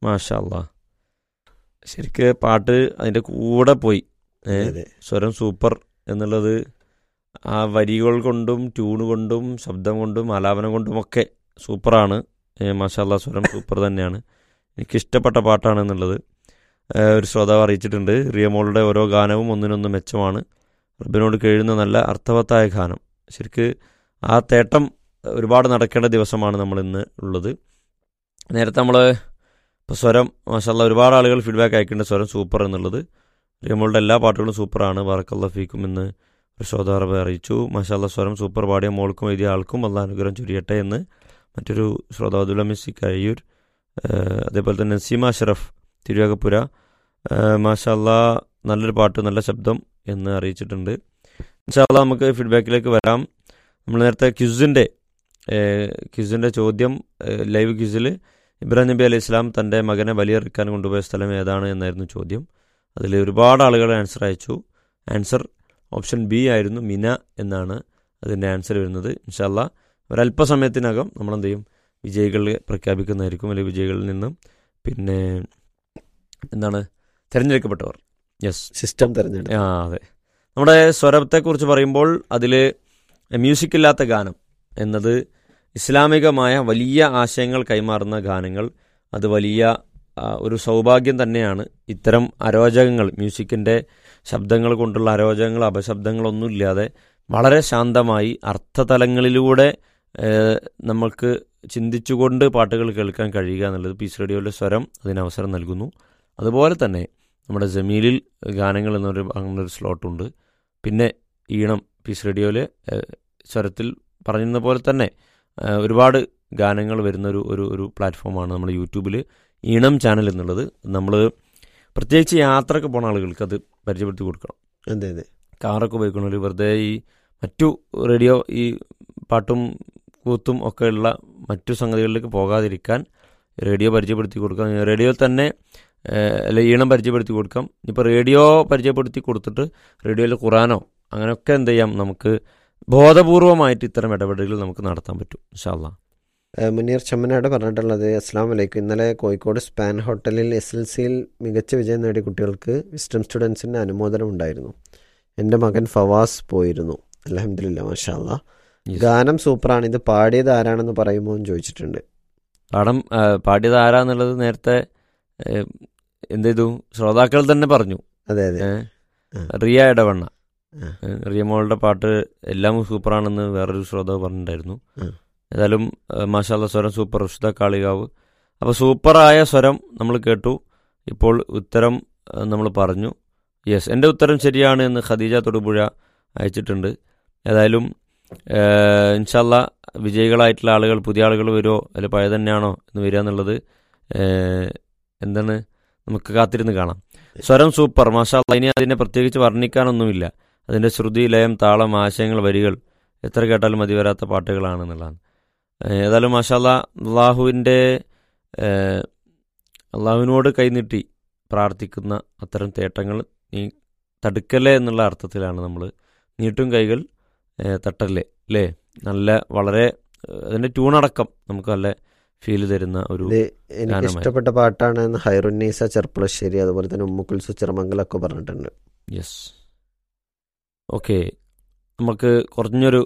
മാഷാ അല്ലാ ശരിക്ക് പാട്ട് അതിൻ്റെ കൂടെ പോയി ഏ അതെ സ്വരം സൂപ്പർ എന്നുള്ളത് ആ വരികൾ കൊണ്ടും ട്യൂണ് കൊണ്ടും ശബ്ദം കൊണ്ടും ആലാപനം കൊണ്ടുമൊക്കെ സൂപ്പറാണ് മാഷാല്ല സ്വരം സൂപ്പർ തന്നെയാണ് എനിക്കിഷ്ടപ്പെട്ട പാട്ടാണ് എന്നുള്ളത് ഏ, ഒരു ശ്രോതാവ് അറിയിച്ചിട്ടുണ്ട് റിയമോളുടെ ഓരോ ഗാനവും ഒന്നിനൊന്ന് മെച്ചമാണ് റബ്ബിനോട് കഴിയുന്ന നല്ല അർത്ഥവത്തായ ഗാനം ശരിക്ക് ആ തേട്ടം ഒരുപാട് നടക്കേണ്ട ദിവസമാണ് നമ്മൾ ഇന്ന് ഉള്ളത് നേരത്തെ നമ്മൾ ഇപ്പോൾ സ്വരം മാഷാല്ല ഒരുപാട് ആളുകൾ ഫീഡ്ബാക്ക് അയക്കേണ്ട സ്വരം സൂപ്പർ എന്നുള്ളത് റിയമോളുടെ എല്ലാ പാട്ടുകളും സൂപ്പറാണ് ബാറക്കല്ല ഫീക്കും എന്ന് ഒരു ശ്രോതാറബ് അറിയിച്ചു മാഷാല്ല സ്വരം സൂപ്പർ പാടിയ മോൾക്കും എഴുതിയ ആൾക്കും അല്ല അനുഗ്രഹം ചുരിയട്ടെ എന്ന് മറ്റൊരു ശ്രോതാവ് ദുലമിസി കഴിയൂർ അതേപോലെ തന്നെ നസീമ അഷറഫ് തിരുവകപ്പുര മാഷാല്ല നല്ലൊരു പാട്ട് നല്ല ശബ്ദം എന്ന് അറിയിച്ചിട്ടുണ്ട് ഇൻഷാല്ല നമുക്ക് ഫീഡ്ബാക്കിലേക്ക് വരാം നമ്മൾ നേരത്തെ ക്യുസിൻ്റെ ക്യുസിൻ്റെ ചോദ്യം ഏഹ്, ലൈവ് ക്യുസിൽ ഇബ്രാഹിം നബി അലൈഹി ഇസ്ലാം തൻ്റെ മകനെ ബലിയറിക്കാൻ കൊണ്ടുപോയ സ്ഥലം ഏതാണ് എന്നായിരുന്നു ചോദ്യം അതിൽ ഒരുപാട് ആളുകൾ ആൻസർ അയച്ചു ആൻസർ ഓപ്ഷൻ ബി ആയിരുന്നു മിന എന്നാണ് അതിൻ്റെ ആൻസർ വരുന്നത് ഇൻഷാല്ല ഒരല്പസമയത്തിനകം നമ്മൾ എന്ത് ചെയ്യും വിജയികളെ പ്രഖ്യാപിക്കുന്നതായിരിക്കും അല്ലെങ്കിൽ വിജയികളിൽ നിന്നും പിന്നെ എന്താണ് തിരഞ്ഞെടുക്കപ്പെട്ടവർ യെസ് സിസ്റ്റം തിരഞ്ഞെടുത്തു ആ അതെ നമ്മുടെ സ്വരത്തെക്കുറിച്ച് പറയുമ്പോൾ അതിൽ മ്യൂസിക് ഇല്ലാത്ത ഗാനം എന്നത് ഇസ്ലാമികമായ വലിയ ആശയങ്ങൾ കൈമാറുന്ന ഗാനങ്ങൾ അത് വലിയ ആ, ഒരു സൗഭാഗ്യം തന്നെയാണ് ഇത്തരം അരോചകങ്ങൾ മ്യൂസിക്കിൻ്റെ ശബ്ദങ്ങൾ കൊണ്ടുള്ള അരോചകങ്ങൾ അപശബ്ദങ്ങളൊന്നും ഇല്ലാതെ വളരെ ശാന്തമായി അർത്ഥതലങ്ങളിലൂടെ ഏഹ്, നമുക്ക് ചിന്തിച്ചുകൊണ്ട് പാട്ടുകൾ കേൾക്കാൻ കഴിയുക എന്നുള്ളത് പീസ് റേഡിയോയിലെ സ്വരം അതിന് അവസരം നൽകുന്നു അതുപോലെ തന്നെ നമ്മുടെ ജമീലിൽ ഗാനങ്ങൾ എന്നൊരു അങ്ങനൊരു സ്ലോട്ടുണ്ട് പിന്നെ ഈണം പീസ് റേഡിയോയിൽ സ്വരത്തിൽ പറയുന്ന പോലെ തന്നെ ആ, ഒരുപാട് ഗാനങ്ങൾ വരുന്ന ഒരു ഒരു ഒരു പ്ലാറ്റ്ഫോമാണ് നമ്മുടെ യൂട്യൂബിൽ ഈണം ചാനൽ എന്നുള്ളത് നമ്മൾ പ്രത്യേകിച്ച് യാത്രയൊക്കെ പോണ ആളുകൾക്ക് അത് പരിചയപ്പെടുത്തി കൊടുക്കണം അതെ അതെ കാറൊക്കെ ഉപയോഗിക്കണവർ വെറുതെ ഈ മറ്റു റേഡിയോ ഈ പാട്ടും കൂത്തും ഒക്കെ ഉള്ള മറ്റു സംഗതികളിലേക്ക് പോകാതിരിക്കാൻ റേഡിയോ പരിചയപ്പെടുത്തി കൊടുക്കാം റേഡിയോ തന്നെ ഏഹ്, അല്ല ഈണം പരിചയപ്പെടുത്തി കൊടുക്കാം ഇപ്പോൾ റേഡിയോ പരിചയപ്പെടുത്തി കൊടുത്തിട്ട് റേഡിയോയിൽ ഖുറാനോ അങ്ങനെയൊക്കെ എന്ത് ചെയ്യാം നമുക്ക് ബോധപൂർവമായിട്ട് ഇത്തരം ഇടപെടലുകൾ നമുക്ക് നടത്താൻ പറ്റും ഇൻഷാല്ലാ ഏഹ് മുനീർ ചമ്മനാട് പറഞ്ഞിട്ടുള്ളത് അസ്സാം വലൈക്കും ഇന്നലെ കോഴിക്കോട് സ്പാൻ ഹോട്ടലിൽ എസ് എൽ സിയിൽ മികച്ച വിജയം നേടിയ കുട്ടികൾക്ക് വിസ്റ്റം സ്റ്റുഡൻസിൻ്റെ അനുമോദനം ഉണ്ടായിരുന്നു എൻ്റെ മകൻ ഫവാസ് പോയിരുന്നു അലഹമില്ല മാഷാല്ല Yes. ഗാനം സൂപ്പറാണ് ഇത് പാടിയത് ആരാണെന്ന് പറയുമോ എന്ന് ചോദിച്ചിട്ടുണ്ട് പാഠം ആ, പാടിയത് ആരാന്നുള്ളത് നേരത്തെ ഏഹ്, എന്ത് ചെയ്തു ശ്രോതാക്കൾ തന്നെ പറഞ്ഞു അതെ അതെ ഏഹ്, ആ. റിയ ഇടവണ്ണ ആ. ഏഹ്, റിയ മോളുടെ പാട്ട് എല്ലാം സൂപ്പറാണെന്ന് വേറൊരു ശ്രോതാവ് പറഞ്ഞിട്ടുണ്ടായിരുന്നു ആ. ഏതായാലും ഏഹ്, മാഷാല്ല സ്വരം സൂപ്പർ റുഷിത കാളികാവ് അപ്പോൾ സൂപ്പറായ സ്വരം നമ്മൾ കേട്ടു ഇപ്പോൾ ഉത്തരം നമ്മൾ പറഞ്ഞു യെസ് എൻ്റെ ഉത്തരം ശരിയാണ് എന്ന് ഖദീജ തൊടുപുഴ അയച്ചിട്ടുണ്ട് ഏതായാലും ഏഹ്, ഇൻഷാല്ല വിജയികളായിട്ടുള്ള ആളുകൾ പുതിയ ആളുകൾ വരുമോ അല്ലെ പഴയ തന്നെയാണോ എന്ന് വരിക എന്നുള്ളത് ഏഹ്, എന്താണ് നമുക്ക് കാത്തിരുന്ന് കാണാം സ്വരം സൂപ്പർ മാഷാല്ല ഇനി അതിനെ പ്രത്യേകിച്ച് വർണ്ണിക്കാനൊന്നുമില്ല അതിൻ്റെ ശ്രുതി ലയം താളം ആശയങ്ങൾ വരികൾ എത്ര കേട്ടാലും മതി വരാത്ത പാട്ടുകളാണെന്നുള്ളതാണ് ഏഹ്, ഏതായാലും മാഷാല്ല അള്ളാഹുവിൻ്റെ ഏഹ്, അള്ളാഹുവിനോട് കൈനീട്ടി പ്രാർത്ഥിക്കുന്ന അത്തരം തേട്ടങ്ങൾ നീ തടുക്കല്ലേ എന്നുള്ള അർത്ഥത്തിലാണ് നമ്മൾ നീട്ടും കൈകൾ ഏഹ്, തട്ടല്ലേ അല്ലേ നല്ല വളരെ ഏഹ്, അതിൻ്റെ ട്യൂണടക്കം നമുക്ക് നല്ല ഫീൽ തരുന്ന ഒരു ഇത് എനിക്ക് ഗാനമായി. ഇഷ്ടപ്പെട്ട പാട്ടാണ് എന്ന് ഹൈറുന്നീസ ചെർപ്പളശ്ശേരി അതുപോലെ തന്നെ ഉമ്മുക്കുൽസു ചിറമംഗലൊക്കെ പറഞ്ഞിട്ടുണ്ട് യെസ് ഓക്കെ നമുക്ക് കുറഞ്ഞൊരു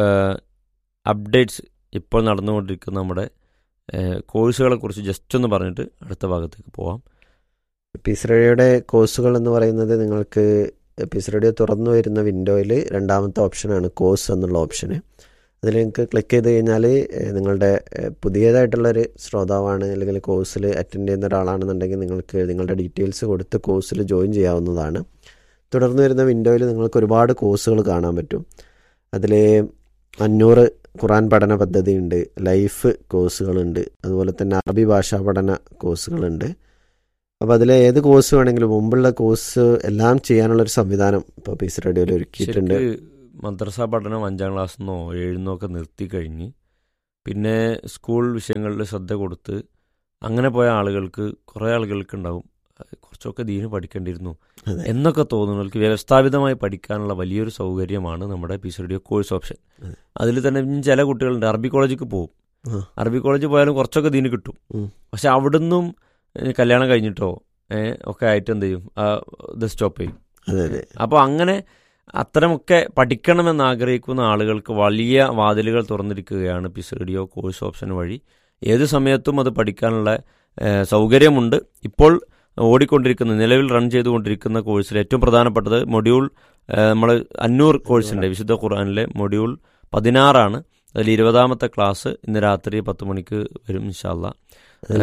അപ്ഡേറ്റ്സ് ഇപ്പോൾ നടന്നുകൊണ്ടിരിക്കുന്ന നമ്മുടെ കോഴ്സുകളെ കുറിച്ച് ജസ്റ്റ് ഒന്ന് പറഞ്ഞിട്ട് അടുത്ത ഭാഗത്തേക്ക് പോവാം പീസ് റേഡിയോയുടെ കോഴ്സുകൾ എന്ന് പറയുന്നത് നിങ്ങൾക്ക് പീസ് റേഡിയോ തുറന്നു വരുന്ന വിൻഡോയിൽ രണ്ടാമത്തെ ഓപ്ഷനാണ് കോഴ്സ് എന്നുള്ള ഓപ്ഷന് അതിൽ നിങ്ങൾക്ക് ക്ലിക്ക് ചെയ്ത് കഴിഞ്ഞാൽ നിങ്ങളുടെ ഏഹ്, പുതിയതായിട്ടുള്ളൊരു ശ്രോതാവാണ് അല്ലെങ്കിൽ കോഴ്സിൽ അറ്റൻഡ് ചെയ്യുന്ന ഒരാളാണെന്നുണ്ടെങ്കിൽ നിങ്ങൾക്ക് നിങ്ങളുടെ ഡീറ്റെയിൽസ് കൊടുത്ത് കോഴ്സിൽ ജോയിൻ ചെയ്യാവുന്നതാണ് തുടർന്ന് വരുന്ന വിൻഡോയിൽ നിങ്ങൾക്ക് ഒരുപാട് കോഴ്സുകൾ കാണാൻ പറ്റും അതിൽ അഞ്ഞൂറ് ഖുറാൻ പഠന പദ്ധതിയുണ്ട് ലൈഫ് കോഴ്സുകളുണ്ട് അതുപോലെ തന്നെ അറബി ഭാഷാ പഠന കോഴ്സുകളുണ്ട് അപ്പോൾ അതിലെ ഏത് കോഴ്സ് വേണമെങ്കിലും മുമ്പുള്ള കോഴ്സ് എല്ലാം ചെയ്യാനുള്ളൊരു സംവിധാനം ഇപ്പോൾ പീസ് റേഡിയോയിൽ ഒരുക്കിയിട്ടുണ്ട് ശരിക്ക് മദ്രസ പഠനം അഞ്ചാം ക്ലാസ്സിൽ നിന്നോ ഏഴിൽ ഒക്കെ നിർത്തി കഴിഞ്ഞ് പിന്നെ സ്കൂൾ വിഷയങ്ങളിൽ ശ്രദ്ധ കൊടുത്ത് അങ്ങനെ പോയ ആളുകൾക്ക് കുറേ ആളുകൾക്ക് ഉണ്ടാവും "അഹ് കുറച്ചൊക്കെ ദീന് പഠിക്കേണ്ടിയിരുന്നു അതെ. എന്നൊക്കെ തോന്നുന്നവർക്ക് വ്യവസ്ഥാപിതമായി പഠിക്കാനുള്ള വലിയൊരു സൗകര്യമാണ് നമ്മുടെ പീസ് റേഡിയോ കോഴ്സ് ഓപ്ഷൻ അതെ. അതിൽ തന്നെ ഇനി ചില കുട്ടികളുണ്ട് അറബി കോളേജിലേക്ക് പോകും ആ. അറബി കോളേജിൽ പോയാലും കുറച്ചൊക്കെ ദീന് കിട്ടും ഉം. പക്ഷെ അവിടുന്നും ഏ, കല്യാണം കഴിഞ്ഞിട്ടോ ഏ, ഒക്കെ ആയിട്ട് എന്ത് ചെയ്യും ആ, ഇത് സ്റ്റോപ്പ് ചെയ്യും അതെ അതെ അപ്പോൾ അങ്ങനെ അത്തരമൊക്കെ പഠിക്കണമെന്ന് ആഗ്രഹിക്കുന്ന ആളുകൾക്ക് വലിയ വാതിലുകൾ തുറന്നിരിക്കുകയാണ് പിസ് റേഡിയോ കോഴ്സ് ഓപ്ഷൻ വഴി ഏത് സമയത്തും അത് പഠിക്കാനുള്ള ഏഹ്, സൗകര്യമുണ്ട് ഇപ്പോൾ ഓടിക്കൊണ്ടിരിക്കുന്ന നിലവിൽ റൺ ചെയ്തുകൊണ്ടിരിക്കുന്ന കോഴ്സിൽ ഏറ്റവും പ്രധാനപ്പെട്ടത് മൊഡ്യൂൾ നമ്മൾ അന്നൂർ കോഴ്സിൻ്റെ വിശുദ്ധ ഖുർആനിലെ മൊഡ്യൂൾ പതിനാറാണ് അതിൽ ഇരുപതാമത്തെ ക്ലാസ് ഇന്ന് രാത്രി പത്ത് മണിക്ക് വരും ഇൻഷാല്ല അതിൽ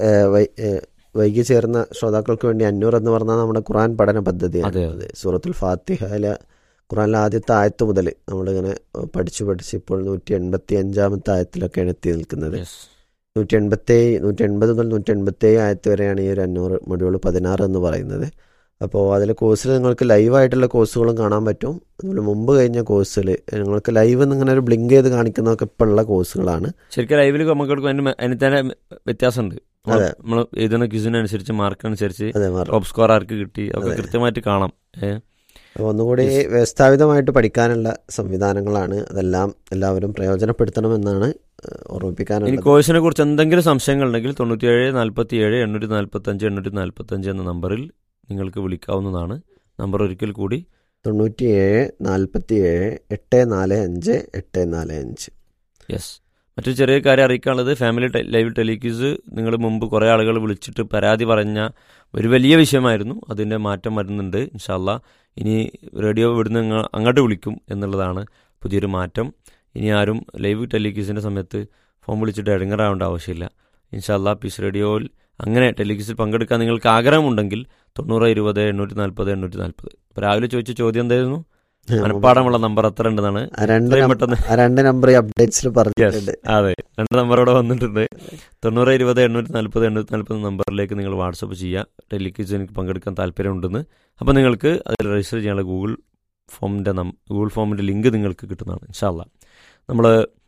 വൈകി ചേർന്ന ശ്രോതാക്കൾക്ക് വേണ്ടി അഞ്ഞൂറ് എന്ന് പറഞ്ഞാൽ നമ്മുടെ ഖുറാൻ പഠന പദ്ധതിയാണ് അതെ, അത് സൂറത്തുൽ ഫാത്തിഹയിലെ ഖുറാനിലെ ആദ്യത്തെ ആയത്ത് മുതൽ നമ്മളിങ്ങനെ പഠിച്ചു പഠിച്ച് ഇപ്പോൾ നൂറ്റി എൺപത്തി അഞ്ചാമത്തെ ആയത്തിലൊക്കെയാണ് എത്തി നിൽക്കുന്നത് യെസ് നൂറ്റി എൺപത്തി നൂറ്റി എൺപത് മുതൽ നൂറ്റി എൺപത്തി ഏഴ് ആയത്ത് വരെയാണ് ഈ ഒരു അഞ്ഞൂറ് മൊഡ്യൂൾ പതിനാറ് എന്ന് പറയുന്നത് അപ്പോൾ അതിൽ കോഴ്സിൽ നിങ്ങൾക്ക് ലൈവായിട്ടുള്ള കോഴ്സുകളും കാണാൻ പറ്റും അതുപോലെ മുമ്പ് കഴിഞ്ഞ കോഴ്സിൽ നിങ്ങൾക്ക് ലൈവ് എന്നിങ്ങനെ ഒരു ബ്ലിങ്ക് ചെയ്ത് കാണിക്കുന്നതൊക്കെ ഇപ്പോൾ ഉള്ള കോഴ്സുകളാണ് ശരിക്കും ലൈവിൽ നമുക്ക് അതിന് മെ- അതിന് തന്നെ വ്യത്യാസമുണ്ട് അതെ. നമ്മൾ എഴുതുന്ന ക്യൂസിനനുസരിച്ച് മാർക്കനുസരിച്ച് അതെ മാറും ടോപ്പ് സ്കോർ ആർക്ക് കിട്ടി അതൊക്കെ അതെ. കൃത്യമായിട്ട് കാണാം ഏ അപ്പോൾ ഒന്നുകൂടി വ്യവസ്ഥാപിതമായിട്ട് പഠിക്കാനുള്ള സംവിധാനങ്ങളാണ് അതെല്ലാം എല്ലാവരും പ്രയോജനപ്പെടുത്തണമെന്നാണ് ഏഹ്, ഇനി ഓർമ്മിപ്പിക്കാനുള്ളത് കോഴ്സിനെ കുറിച്ച് എന്തെങ്കിലും സംശയങ്ങൾ ഉണ്ടെങ്കിൽ തൊണ്ണൂറ്റിയേഴ് നാൽപ്പത്തി ഏഴ് എണ്ണൂറ്റി നാൽപ്പത്തി അഞ്ച് എണ്ണൂറ്റി നാൽപ്പത്തി അഞ്ച് എന്ന നമ്പറിൽ നിങ്ങൾക്ക് വിളിക്കാവുന്നതാണ് നമ്പർ ഒരിക്കൽ കൂടി തൊണ്ണൂറ്റി ഏഴ് നാൽപ്പത്തി ഏഴ് എട്ട് നാല് അഞ്ച് എട്ട് നാല് അഞ്ച് യെസ് മറ്റൊരു ചെറിയ കാര്യം അറിയിക്കാനുള്ളത് ഫാമിലി ടെ- ലൈവ് ടെലിക്യൂസ് നിങ്ങൾ മുമ്പ് കുറേ ആളുകൾ വിളിച്ചിട്ട് പരാതി പറഞ്ഞ ഒരു വലിയ വിഷയമായിരുന്നു അതിൻ്റെ മാറ്റം വരുന്നുണ്ട് ഇൻഷാല്ല ഇനി റേഡിയോ ഇവിടുന്ന് അങ്ങ- അങ്ങോട്ട് വിളിക്കും എന്നുള്ളതാണ് പുതിയൊരു മാറ്റം ഇനി ആരും ലൈവ് ടെലിക്യൂസിൻ്റെ സമയത്ത് ഫോൺ വിളിച്ചിട്ട് ഇടങ്ങറാവേണ്ട ആവശ്യമില്ല ഇൻഷാല്ല പീസ് റേഡിയോയിൽ അങ്ങനെ ടെലിക്യൂസിൽ പങ്കെടുക്കാൻ നിങ്ങൾക്ക് ആഗ്രഹമുണ്ടെങ്കിൽ തൊണ്ണൂറ് ഇരുപത് എണ്ണൂറ്റി നാൽപ്പത് എണ്ണൂറ്റി നാൽപ്പത് ഇപ്പോൾ രാവിലെ ചോദിച്ച ചോദ്യം എന്തായിരുന്നു മനപ്പാടമുള്ള നമ്പർ അത്ര ഉണ്ടെന്നാണ് ആ രണ്ട് എത്രയും നം- പെട്ടെന്ന് ആ രണ്ട് നമ്പർ അപ്ഡേറ്റ്സിൽ പറഞ്ഞിട്ടുണ്ട് അതെ രണ്ട് നമ്പർ ഇവിടെ വന്നിട്ടുണ്ട് തൊണ്ണൂറ് ഇരുപത് എണ്ണൂറ്റി നാൽപ്പത് എണ്ണൂറ്റി നാൽപ്പത് നമ്പറിലേക്ക് നിങ്ങൾ വാട്സപ്പ് ചെയ്യുക ടെലിക്വിസ് എനിക്ക് പങ്കെടുക്കാൻ താല്പര്യമുണ്ടെന്ന് അപ്പോൾ നിങ്ങൾക്ക് അതിൽ രജിസ്റ്റർ ചെയ്യാനുള്ള ഗൂഗിൾ ഫോമിൻ്റെ ഗൂഗിൾ ഫോമിൻ്റെ ലിങ്ക് നിങ്ങൾക്ക് കിട്ടുന്നതാണ് ഇൻഷാല്ല നമ്മൾ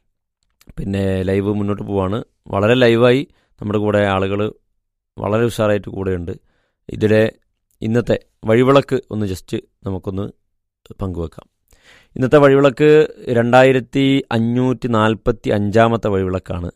പിന്നെ ലൈവ് മുന്നോട്ട് പോവാണ് വളരെ ലൈവായി നമ്മുടെ കൂടെ ആളുകൾ വളരെ ഉഷാറായിട്ട് കൂടെയുണ്ട് ഇതിലെ ഇന്നത്തെ വഴിവിളക്ക് ഒന്ന് ജസ്റ്റ് നമുക്കൊന്ന് പങ്കുവെക്കാം ഇന്നത്തെ വഴിവിളക്ക് രണ്ടായിരത്തി അഞ്ഞൂറ്റി നാൽപ്പത്തി അഞ്ചാമത്തെ വഴിവിളക്കാണ്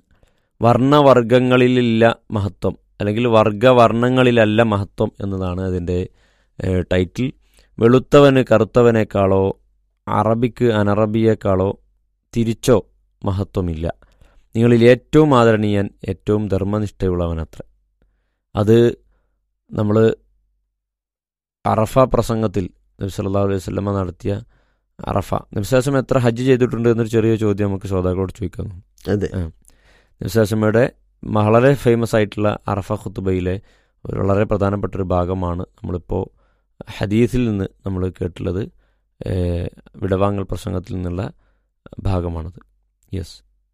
വർണ്ണവർഗങ്ങളിലില്ല മഹത്വം അല്ലെങ്കിൽ വർഗവർണ്ണങ്ങളിലല്ല മഹത്വം എന്നതാണ് അതിൻ്റെ ഏഹ്, ടൈറ്റിൽ വെളുത്തവന് കറുത്തവനേക്കാളോ അറബിക്ക് അനറബിയേക്കാളോ തിരിച്ചോ മഹത്വമില്ല നിങ്ങളിൽ ഏറ്റവും ആദരണീയൻ ഏറ്റവും ധർമ്മനിഷ്ഠയുള്ളവനത്ര അത് നമ്മൾ അറഫ പ്രസംഗത്തിൽ നബി സല്ലല്ലാഹു അലൈഹി വസല്ലമ നടത്തിയ അറഫ നബിസാസം എത്ര ഹജ്ജ് ചെയ്തിട്ടുണ്ട് എന്നൊരു ചെറിയ ചോദ്യം നമുക്ക് ശ്രോതാക്കളോട് ചോദിക്കാം അതെ നബിസാസമ്മയുടെ വളരെ ഫേമസ് ആയിട്ടുള്ള അറഫ ഖുത്തുബയിലെ ഒരു വളരെ പ്രധാനപ്പെട്ട ഒരു ഭാഗമാണ് നമ്മളിപ്പോൾ ഹദീസിൽ നിന്ന് നമ്മൾ കേട്ടുള്ളത് ഏഹ്, വിടവാങ്ങൽ പ്രസംഗത്തിൽ നിന്നുള്ള ഭാഗമാണത് യെസ്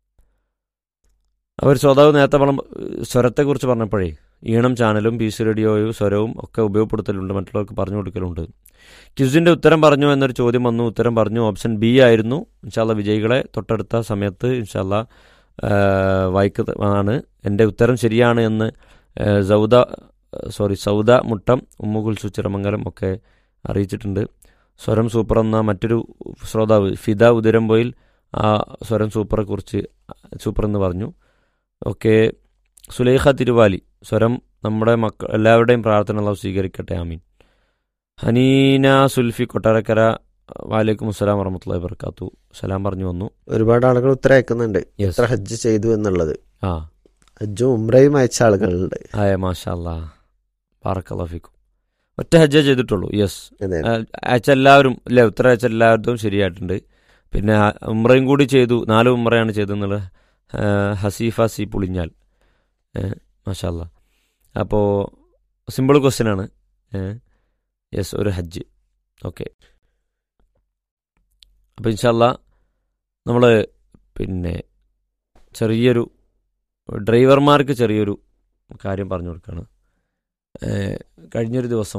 അവർ ശ്രോതാവ് നേരത്തെ പറഞ്ഞ സ്വരത്തെക്കുറിച്ച് പറഞ്ഞപ്പോഴേ ഈണം ചാനലും പി സി റേഡിയോയും സ്വരവും ഒക്കെ ഉപയോഗപ്പെടുത്തലുണ്ട് മറ്റുള്ളവർക്ക് പറഞ്ഞു കൊടുക്കലുണ്ട് ക്യൂസിൻ്റെ ഉത്തരം പറഞ്ഞു എന്നൊരു ചോദ്യം വന്നു ഉത്തരം പറഞ്ഞു ഓപ്ഷൻ ബി ആയിരുന്നു ഇൻഷാല്ല വിജയികളെ തൊട്ടടുത്ത സമയത്ത് ഇൻഷാല്ല വായിക്കുന്നതാണ് എൻ്റെ ഉത്തരം ശരിയാണ് എന്ന് ആ, സൗദ സോറി സൗദ മുട്ടം ഉമ്മുകുൽസു ചിറമംഗലം ഒക്കെ അറിയിച്ചിട്ടുണ്ട് സ്വരം സൂപ്പർ എന്ന മറ്റൊരു ശ്രോതാവ് ഫിദ ഉദരംബോയിൽ ആ സ്വരം സൂപ്പറെ കുറിച്ച് സൂപ്പർ എന്ന് പറഞ്ഞു ഓക്കെ സുലൈഖ തിരുവാലി സ്വരം നമ്മുടെ മക്കൾ എല്ലാവരുടെയും പ്രാർത്ഥന അള്ളാഹു സ്വീകരിക്കട്ടെ ആമീൻ ഹനീന സുൽഫി കൊട്ടാരക്കര വാലേക്കും അസ്സലാം വറഹമത്തുള്ളി വർക്കാത്തു സലാം പറഞ്ഞു വന്നു ഒരുപാട് ആളുകൾ ഉത്തരം അയക്കുന്നുണ്ട് യെസ് എത്ര ഹജ്ജ് ചെയ്തു എന്നുള്ളത് ആ ഹജ്ജും ഉംറയും അയച്ച ആളുകളുണ്ട് ആയ മാഷാല്ലാ ബാറക്കല്ലാഫിക്കും ഒറ്റ ഹജ്ജ ചെയ്തിട്ടുള്ളൂ യെസ് അതെ അയച്ച എല്ലാവരും ഇല്ല ഉത്തരം അയച്ച എല്ലാവരും ശരിയായിട്ടുണ്ട് പിന്നെ ആ ഉമ്രയും കൂടി ചെയ്തു നാല് ഉമ്രയാണ് ചെയ്തെന്നുള്ളത് ആ, ഹസീഫ സി പുളിഞ്ഞാൽ മാഷാല്ല അപ്പോൾ സിമ്പിൾ ക്വസ്റ്റ്യൻ ആണ് യെസ് ഒരു ഹജ്ജ് ഓക്കെ അപ്പോൾ ഇൻഷാല്ല നമ്മൾ പിന്നെ ചെറിയൊരു ഡ്രൈവർമാർക്ക് ചെറിയൊരു കാര്യം പറഞ്ഞു കൊടുക്കുകയാണ് ഏഹ്, കഴിഞ്ഞൊരു ദിവസം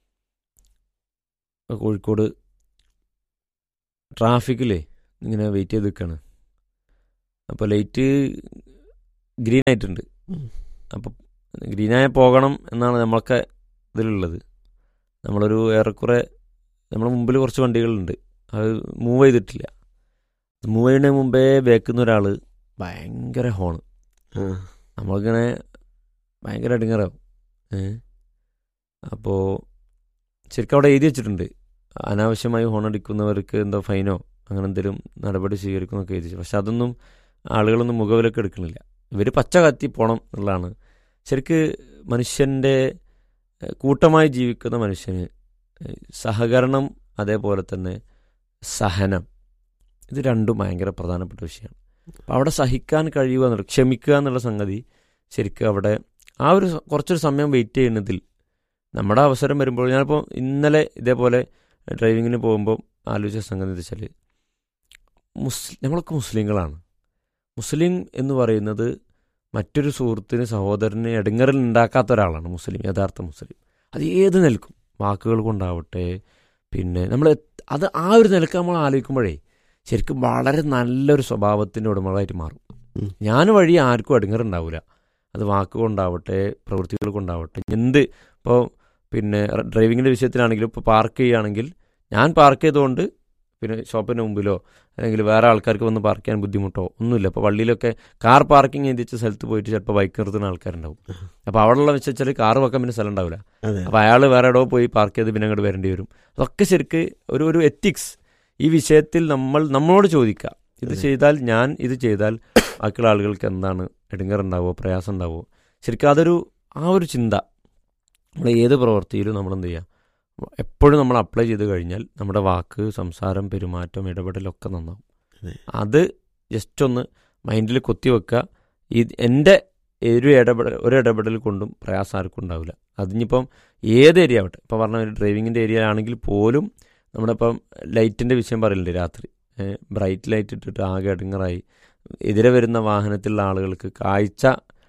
കോഴിക്കോട് ട്രാഫിക്കിലേ ഇങ്ങനെ വെയിറ്റ് ചെയ്ത് നിൽക്കുകയാണ് അപ്പോൾ ലൈറ്റ് ഗ്രീൻ ആയിട്ടുണ്ട് ഉം. അപ്പോൾ ഗ്രീനായ പോകണം എന്നാണ് നമ്മളൊക്കെ ഇതിലുള്ളത് നമ്മളൊരു ഏറെക്കുറെ നമ്മുടെ മുമ്പിൽ കുറച്ച് വണ്ടികളുണ്ട് അത് മൂവ് ചെയ്തിട്ടില്ല മൂവ് ചെയ്യുന്നതിന് മുമ്പേ ബേക്കുന്ന ഒരാൾ ഭയങ്കര ഹോണ് ആ, നമ്മളിങ്ങനെ ഭയങ്കര അടിങ്ങറാവും അപ്പോൾ ശരിക്കും അവിടെ എഴുതി വെച്ചിട്ടുണ്ട് അനാവശ്യമായി ഹോൺ അടിക്കുന്നവർക്ക് എന്തോ ഫൈനോ അങ്ങനെ എന്തെങ്കിലും നടപടി സ്വീകരിക്കുന്നൊക്കെ എഴുതി വെച്ചു. പക്ഷെ അതൊന്നും ആളുകളൊന്നും മുഖവിലൊക്കെ എടുക്കണില്ല ഇവർ പച്ച കത്തി പോകണം എന്നുള്ളതാണ് ശരിക്ക് മനുഷ്യൻ്റെ ഏഹ്, കൂട്ടമായി ജീവിക്കുന്ന മനുഷ്യന് ഏഹ്, സഹകരണം അതേപോലെ തന്നെ സഹനം ഇത് രണ്ടും ഭയങ്കര പ്രധാനപ്പെട്ട വിഷയമാണ് അപ്പോൾ അവിടെ സഹിക്കാൻ കഴിയുക എന്നുള്ള ക്ഷമിക്കുക എന്നുള്ള സംഗതി ശരിക്കും അവിടെ ആ ഒരു സ- കുറച്ചൊരു സമയം വെയിറ്റ് ചെയ്യുന്നതിൽ നമ്മുടെ അവസരം വരുമ്പോൾ ഞാനിപ്പോൾ ഇന്നലെ ഇതേപോലെ ഡ്രൈവിങ്ങിന് പോകുമ്പോൾ ആലോചിച്ച സംഗതി എന്ന് വെച്ചാൽ മുസ്ലിം നമ്മളൊക്കെ മുസ്ലിങ്ങളാണ് മുസ്ലിം എന്ന് പറയുന്നത് മറ്റൊരു സുഹൃത്തിന് സഹോദരന് ഇടങ്ങറിൽ ഉണ്ടാക്കാത്ത ഒരാളാണ് മുസ്ലിം യഥാർത്ഥ മുസ്ലിം അത് ഏത് നിൽക്കും വാക്കുകൾ കൊണ്ടാവട്ടെ പിന്നെ നമ്മൾ അത് ആ ഒരു നിലക്ക് നമ്മൾ ആലോചിക്കുമ്പോഴേ ശരിക്കും വളരെ നല്ലൊരു സ്വഭാവത്തിൻ്റെ ഉടമകളായിട്ട് മാറും ഉം. ഞാൻ വഴി ആർക്കും ഇടങ്ങറുണ്ടാവില്ല അത് വാക്കുകൊണ്ടാവട്ടെ പ്രവൃത്തികൾ കൊണ്ടാവട്ടെ എന്ത് ഇപ്പോൾ പിന്നെ ഡ്രൈവിങ്ങിൻ്റെ വിഷയത്തിലാണെങ്കിലും ഇപ്പോൾ പാർക്ക് ചെയ്യുകയാണെങ്കിൽ ഞാൻ പാർക്ക് ചെയ്തുകൊണ്ട് പിന്നെ ഷോപ്പിന് മുമ്പിലോ അല്ലെങ്കിൽ വേറെ ആൾക്കാർക്ക് വന്ന് പാർക്ക് ചെയ്യാൻ ബുദ്ധിമുട്ടോ ഒന്നുമില്ല ഇപ്പോൾ പള്ളിയിലൊക്കെ കാർ പാർക്കിംഗ് എഴുതിച്ച സ്ഥലത്ത് പോയിട്ട് ചിലപ്പോൾ ബൈക്ക് നിർത്തുന്ന ആൾക്കാരുണ്ടാവും അപ്പോൾ അവിടെയുള്ള വെച്ച് വെച്ചാൽ കാർ വെക്കാൻ പിന്നെ സ്ഥലം ഉണ്ടാവില്ല അതെ അപ്പോൾ അയാൾ വേറെ എവിടെ പോയി പാർക്ക് ചെയ്ത് പിന്നെ അങ്ങോട്ട് വരേണ്ടി വരും അതൊക്കെ ശരിക്ക് ഒരു ഒരു എത്തിക്സ് ഈ വിഷയത്തിൽ നമ്മൾ നമ്മളോട് ചോദിക്കുക ഇത് അതെ. ചെയ്താൽ ഞാൻ ഇത് ചെയ്താൽ ബാക്കിയുള്ള ആളുകൾക്ക് എന്താണ് ഇടങ്ങറുണ്ടാവോ പ്രയാസം ഉണ്ടാവോ ശരിക്കും അതൊരു ആ ഒരു ചിന്ത നമ്മൾ ഏത് പ്രവൃത്തിയിലും നമ്മൾ എന്ത് ചെയ്യുക എപ്പോഴും നമ്മൾ അപ്ലൈ ചെയ്ത് കഴിഞ്ഞാൽ നമ്മുടെ വാക്ക് സംസാരം പെരുമാറ്റം ഇടപെടലൊക്കെ നന്നാവും അതെ. അത് ജസ്റ്റ് ഒന്ന് മൈൻഡിൽ കൊത്തിവെക്കുക ഈ എൻ്റെ ഒരു ഇടപെടൽ ഒരു ഇടപെടൽ കൊണ്ടും പ്രയാസം ആർക്കും ഉണ്ടാവില്ല അതിനിപ്പം ഏത് ഏരിയ ആവട്ടെ ഇപ്പോൾ പറഞ്ഞ ഒരു ഡ്രൈവിങ്ങിൻ്റെ ഏരിയ ആണെങ്കിൽ പോലും നമ്മുടെ ഇപ്പം ലൈറ്റിൻ്റെ വിഷയം പറയലുണ്ട് രാത്രി ബ്രൈറ്റ് ലൈറ്റ് ഇട്ടിട്ട് ആകെ ഇടങ്ങറായി എതിരെ വരുന്ന വാഹനത്തിലുള്ള ആളുകൾക്ക് കാഴ്ച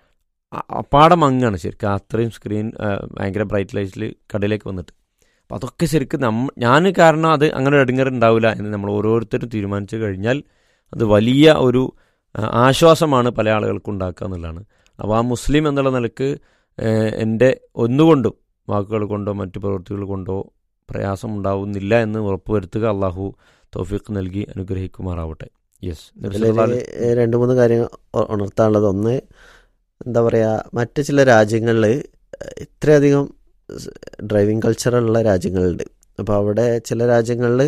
അ- അപ്പാടെ മങ്ങാണ് ശരിക്കും അത്രയും സ്ക്രീൻ ഭയങ്കര ബ്രൈറ്റ് ലൈറ്റിൽ കടയിലേക്ക് വന്നിട്ട് അപ്പം അതൊക്കെ ശരിക്കും നമ്മ ഞാൻ കാരണം അത് അങ്ങനെ ഒരു ഇടങ്ങറ് ഉണ്ടാവില്ല എന്ന് നമ്മൾ ഓരോരുത്തരും തീരുമാനിച്ചു കഴിഞ്ഞാൽ അത് വലിയ ഒരു ആ, ആശ്വാസമാണ് പല ആളുകൾക്കും ഉണ്ടാക്കുക എന്നുള്ളതാണ് അപ്പോൾ ആ മുസ്ലിം എന്നുള്ള നിലക്ക് ഏഹ്, എൻ്റെ ഒന്നുകൊണ്ടും വാക്കുകൾ കൊണ്ടോ മറ്റു പ്രവൃത്തികൾ കൊണ്ടോ പ്രയാസം ഉണ്ടാവുന്നില്ല എന്ന് ഉറപ്പുവരുത്തുക അള്ളാഹു തൗഫീഖ് നൽകി അനുഗ്രഹിക്കുമാറാവട്ടെ യെസ് ഇതിലൊരു രണ്ട് മൂന്ന് കാര്യം ഉ- ഉണർത്താനുള്ളത് ഒന്ന് എന്താ പറയുക മറ്റ് ചില രാജ്യങ്ങളിൽ ഇത്രയധികം ഡ്രൈവിംഗ് കൾച്ചറുള്ള രാജ്യങ്ങളുണ്ട് അപ്പോൾ അവിടെ ചില രാജ്യങ്ങളിൽ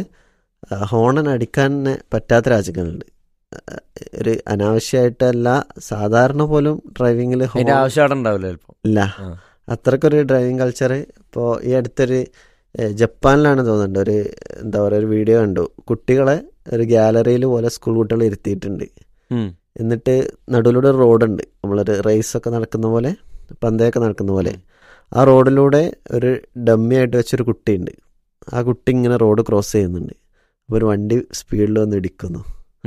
ഹോണൻ അടിക്കാൻ തന്നെ പറ്റാത്ത രാജ്യങ്ങളുണ്ട് ആ, ഒരു അനാവശ്യമായിട്ടല്ല സാധാരണ പോലും ഡ്രൈവിങ്ങിൽ അതിന്റെ ആവശ്യം അവിടെ ഉണ്ടാവില്ല ചിലപ്പോൾ ഇല്ല ആ. അത്രക്കൊരു ഡ്രൈവിംഗ് കൾച്ചർ ഇപ്പോൾ ഈ അടുത്തൊരു ഏഹ്, ജപ്പാനിലാണ് തോന്നുന്നുണ്ട് ഒരു എന്താ പറയുക ഒരു വീഡിയോ കണ്ടു കുട്ടികളെ ഒരു ഗാലറിയിൽ പോലെ സ്കൂൾ കുട്ടികളെ ഇരുത്തിയിട്ടുണ്ട് എന്നിട്ട് നടുവിലൂടെ ഒരു റോഡുണ്ട് നമ്മളൊരു റേസ് ഒക്കെ നടക്കുന്ന പോലെ പന്തയൊക്കെ നടക്കുന്ന പോലെ ആ റോഡിലൂടെ ഒരു ഡമ്മി ആയിട്ട് വെച്ചൊരു കുട്ടിയുണ്ട് ആ കുട്ടി ഇങ്ങനെ റോഡ് ക്രോസ് ചെയ്യുന്നുണ്ട് അപ്പോൾ ഒരു വണ്ടി സ്പീഡിൽ വന്ന് ഇടിക്കുന്നു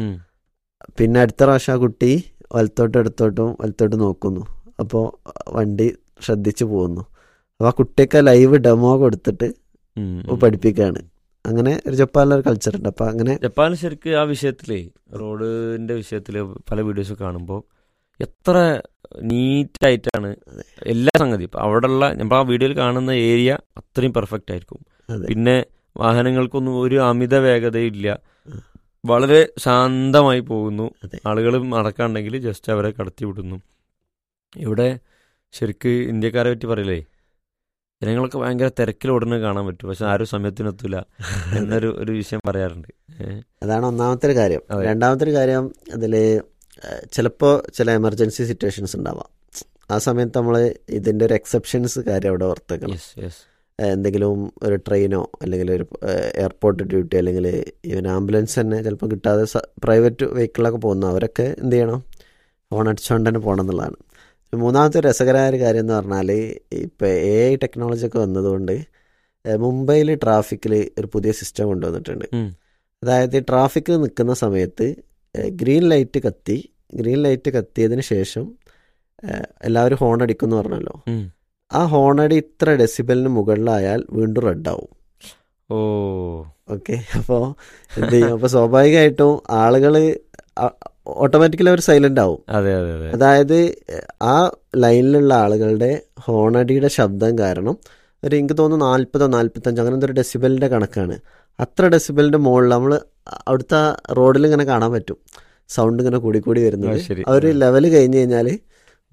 പിന്നെ അടുത്ത പ്രാവശ്യം ആ കുട്ടി വലത്തോട്ടും ഇടത്തോട്ടും വലത്തോട്ടും നോക്കുന്നു അപ്പോൾ വണ്ടി ശ്രദ്ധിച്ചു പോകുന്നു അപ്പോൾ ആ കുട്ടിയൊക്കെ ലൈവ് ഡെമോ കൊടുത്തിട്ട് പഠിപ്പിക്കുകയാണ് അങ്ങനെ ഒരു ജപ്പാനിലൊരു കൾച്ചർ ഉണ്ട് അപ്പോൾ അങ്ങനെ ജപ്പാനിൽ ശരിക്ക് ആ വിഷയത്തിലേ റോഡിന്റെ വിഷയത്തിൽ പല വീഡിയോസ് കാണുമ്പോൾ എത്ര നീറ്റായിട്ടാണ് അതെ. എല്ലാ സംഗതി ഇപ്പം അവിടെയുള്ള നമ്മൾ ആ വീഡിയോയിൽ കാണുന്ന ഏരിയ അത്രയും പെർഫെക്റ്റ് ആയിരിക്കും അതെ പിന്നെ വാഹനങ്ങൾക്കൊന്നും ഒരു അമിത വേഗതയില്ല ഉം. വളരെ ശാന്തമായി പോകുന്നു അതെ. ആളുകൾ നടക്കാണ്ടെങ്കിൽ ജസ്റ്റ് അവരെ കടത്തി വിടുന്നു ഇവിടെ ശരിക്ക് ഇന്ത്യക്കാരെ പറ്റി പറയില്ലേ ജനങ്ങളൊക്കെ ഭയങ്കര തിരക്കിൽ ഓടുന്നത് കാണാൻ പറ്റും പക്ഷെ ആരും സമയത്തിനെത്തൂല എന്നൊരു ഒരു വിഷയം പറയാറുണ്ട് ഏഹ്. അതാണ് ഒന്നാമത്തെ ഒരു കാര്യം അതെ. രണ്ടാമത്തെ ഒരു കാര്യം അതിൽ ചിലപ്പോൾ ചില എമർജൻസി സിറ്റുവേഷൻസ് ഉണ്ടാവാം ആ സമയത്ത് നമ്മൾ ഇതിൻ്റെ ഒരു എക്സെപ്ഷൻസ് കാര്യം അവിടെ ഓർത്തേക്കണം യെസ് യെസ് ഏഹ് എന്തെങ്കിലും ഒരു ട്രെയിനോ അല്ലെങ്കിൽ ഒരു എയർപോർട്ട് ഡ്യൂട്ടി അല്ലെങ്കിൽ ഈവൻ ആംബുലൻസ് തന്നെ ചിലപ്പോൾ കിട്ടാതെ പ്രൈവറ്റ് വെഹിക്കിളൊക്കെ പോകുന്ന അവരൊക്കെ എന്ത് ചെയ്യണം ഫോൺ അടിച്ചുകൊണ്ട് തന്നെ പോകണം എന്നുള്ളതാണ് മൂന്നാമത്തെ ഒരു രസകരമായ ഒരു കാര്യം എന്ന് പറഞ്ഞാൽ ഇപ്പോൾ എ ഐ ടെക്നോളജി ഒക്കെ വന്നതുകൊണ്ട് മുംബൈയിൽ ട്രാഫിക്കിൽ ഒരു പുതിയ സിസ്റ്റം കൊണ്ടുവന്നിട്ടുണ്ട് ഉം. അതായത് ട്രാഫിക് നിൽക്കുന്ന സമയത്ത് ഗ്രീൻ ലൈറ്റ് കത്തി ഗ്രീൻ ലൈറ്റ് കത്തിയതിന് ശേഷം ഏഹ് എല്ലാവരും ഹോൺ അടിക്കുമെന്ന് പറഞ്ഞല്ലോ ഉം. ആ ഹോണടി ഇത്ര ഡെസിബലിന് മുകളിലായാൽ വീണ്ടും റെഡാവും ഓ ഓക്കെ അപ്പോൾ എന്ത് ചെയ്യും അപ്പോൾ സ്വാഭാവികമായിട്ടും ആളുകൾ ഓട്ടോമാറ്റിക്കലി അവർ സൈലന്റ് ആവും അതെ അതെ അതെ അതായത് ആ ലൈനിലുള്ള ആളുകളുടെ ഹോണടിയുടെ ശബ്ദം കാരണം ഒരു എനിക്ക് തോന്നുന്നു നാൽപ്പതോ നാൽപ്പത്തഞ്ചോ അങ്ങനത്തെ ഒരു ഡെസിബലിൻ്റെ കണക്കാണ് അത്ര ഡെസിബലിൻ്റെ മുകളിൽ നമ്മൾ അവിടുത്തെ റോഡിൽ ഇങ്ങനെ കാണാൻ പറ്റും സൗണ്ട് ഇങ്ങനെ കൂടി കൂടി വരുന്നത് അത് ശരി. ആ ഒരു ലെവൽ കഴിഞ്ഞ് കഴിഞ്ഞാൽ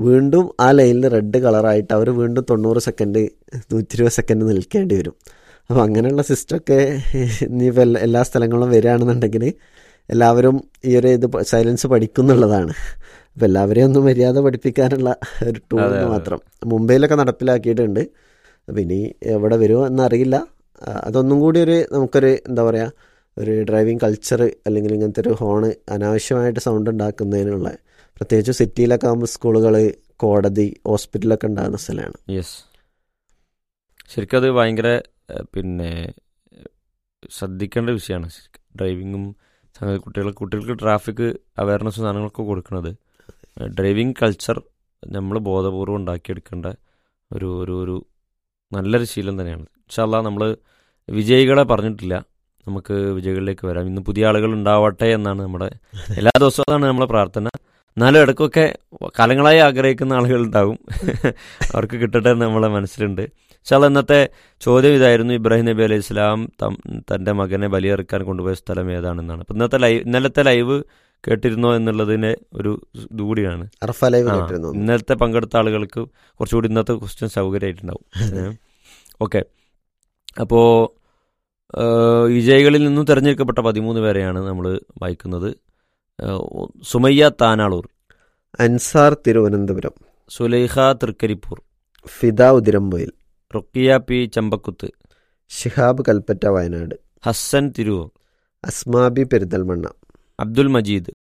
വീണ്ടും ആ ലൈനിൽ റെഡ് കളറായിട്ട് അവർ വീണ്ടും തൊണ്ണൂറ് സെക്കൻഡ് നൂറ്റി ഇരുപത് സെക്കൻഡ് നിൽക്കേണ്ടി വരും അപ്പോൾ അങ്ങനെയുള്ള സിസ്റ്റമൊക്കെ ഇനിയിപ്പോൾ എല്ലാ എല്ലാ സ്ഥലങ്ങളിലും വരികയാണെന്നുണ്ടെങ്കിൽ എല്ലാവരും ഈ ഒരു ഇത് സൈലൻസ് പഠിക്കുന്നുള്ളതാണ് അപ്പോൾ എല്ലാവരെയും ഒന്ന് മര്യാദ പഠിപ്പിക്കാനുള്ള ഒരു ടൂൾ അതെ, അതെ. മാത്രം മുംബൈയിലൊക്കെ നടപ്പിലാക്കിയിട്ടുണ്ട് അപ്പം ഇനി എവിടെ വരുമോ എന്നറിയില്ല ആ, അതൊന്നും കൂടി ഒരു നമുക്കൊരു എന്താ പറയുക ഒരു ഡ്രൈവിംഗ് കൾച്ചർ അല്ലെങ്കിൽ ഇങ്ങനത്തെ ഒരു ഹോണ് അനാവശ്യമായിട്ട് സൗണ്ട് ഉണ്ടാക്കുന്നതിനുള്ള പ്രത്യേകിച്ച് സിറ്റിയിലൊക്കെ ആകുമ്പോൾ സ്കൂളുകൾ കോടതി ഹോസ്പിറ്റലൊക്കെ ഉണ്ടാകുന്ന സ്ഥലമാണ് യെസ് ശരിക്കും അത് ഭയങ്കര ഏഹ്, പിന്നെ ഏഹ്, ശ്രദ്ധിക്കേണ്ട വിഷയമാണ് ഡ്രൈവിങ്ങും സംഗതി കുട്ടികൾ കുട്ടികൾക്ക് ട്രാഫിക് അവയർനെസ് സാധനങ്ങളൊക്കെ കൊടുക്കുന്നത് ഡ്രൈവിംഗ് കൾച്ചർ നമ്മൾ ബോധപൂർവം ഉണ്ടാക്കിയെടുക്കേണ്ട ഒരു ഒരു ഒരു നല്ലൊരു ശീലം തന്നെയാണ് ഇൻഷാല്ല നമ്മൾ വിജയികളെ പറഞ്ഞിട്ടില്ല നമുക്ക് വിജയികളിലേക്ക് വരാം ഇന്ന് പുതിയ ആളുകൾ ഉണ്ടാവട്ടെ എന്നാണ് നമ്മുടെ എല്ലാ ദിവസവും അതാണ് നമ്മളെ പ്രാർത്ഥന എന്നാലും ഇടയ്ക്കൊക്കെ കാലങ്ങളായി ആഗ്രഹിക്കുന്ന ആളുകൾ ഉണ്ടാവും അവർക്ക് കിട്ടട്ടെ എന്ന് നമ്മളെ മനസ്സിലുണ്ട് ഇൻഷാല്ല ഇന്നത്തെ ചോദ്യം ഇതായിരുന്നു ഇബ്രാഹിം നബി അലൈഹി ഇസ്ലാം തൻ്റെ മകനെ ബലിയെറുക്കാൻ കൊണ്ടുപോയ സ്ഥലം ഏതാണെന്നാണ് അപ്പം ഇന്നത്തെ ലൈവ് ഇന്നലത്തെ ലൈവ് കേട്ടിരുന്നോ എന്നുള്ളതിന് ഒരു ഇത് കൂടിയാണ് അർഫ ലൈവ് ആ, കേട്ടിരുന്നു ഇന്നലത്തെ പങ്കെടുത്ത ആളുകൾക്ക് കുറച്ചുകൂടി ഇന്നത്തെ ക്വസ്റ്റ്യൻ സൗകര്യമായിട്ടുണ്ടാവും ഓക്കെ അപ്പോൾ വിജയികളിൽ നിന്നും തിരഞ്ഞെടുക്കപ്പെട്ട പതിമൂന്ന് പേരെയാണ് നമ്മൾ വായിക്കുന്നത് ഏഹ്, സുമയ്യ താനാളൂർ അൻസാർ തിരുവനന്തപുരം സുലൈഖ തൃക്കരിപ്പൂർ ഫിദ ഉതിരമ്പൊയിൽ റുക്കിയ പി ചമ്പക്കുത്ത് ഷിഹാബ് കൽപ്പറ്റ വയനാട് ഹസ്സൻ തിരൂർ അസ്മാബി പെരിന്തൽമണ്ണ അബ്ദുൽ മജീദ്